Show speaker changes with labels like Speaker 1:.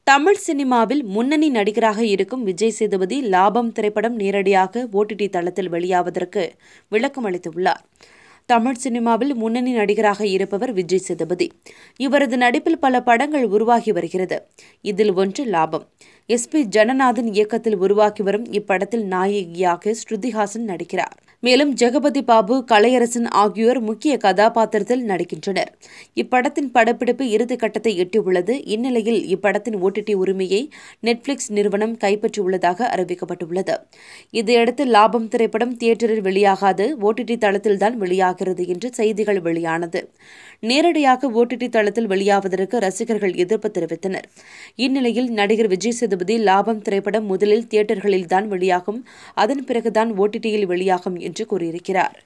Speaker 1: தமிழ் சினிமாவில் முன்னணி நடிகராக இருக்கும் விஜய் சேதுபதி லாபம் திரைப்படம் நேரடியாக ஓடிடி தளத்தில் வெளியாவதற்கு விளக்கம் அளித்துள்ளார் தமிழ் சினிமாவில் முன்னணி நடிகராக இருப்பவர் விஜய் சேதுபதி இவரது நடிப்பில் பல படங்கள் உருவாகி வருகிறது இதில் ஒன்று லாபம் எஸ் பி ஜனநாதன் இயக்கத்தில் உருவாக்கி வரும் இப்படத்தில் நாயகியாக ஸ்ருதிஹாசன் நடிக்கிறார் மேலும் ஜெகபதி பாபு கலையரசன் ஆகியோர் முக்கிய கதாபாத்திரத்தில் நடிக்கின்றனர் இப்படத்தின் படப்பிடிப்பு இறுதி கட்டத்தை எட்டியுள்ளது இந்நிலையில் இப்படத்தின் ஓடிடி உரிமையை நெட்ஃபிளிக்ஸ் நிறுவனம் கைப்பற்றியுள்ளதாக அறிவிக்கப்பட்டுள்ளது இதையடுத்து லாபம் திரைப்படம் தியேட்டரில் வெளியாகாது ஓடிடி தளத்தில்தான் வெளியாகிறது என்று செய்திகள் வெளியானது நேரடியாக ஓடிடி தளத்தில் வெளியாவதற்கு ரசிகர்கள் எதிர்ப்பு தெரிவித்தனர் இந்நிலையில் நடிகர் விஜய் சேதுபதி லாபம் திரைப்படம் முதலில் தியேட்டர்களில்தான் வெளியாகும் அதன் பிறகுதான் ஓடிடியில் வெளியாகும் என்று கூறியிருக்கிறார்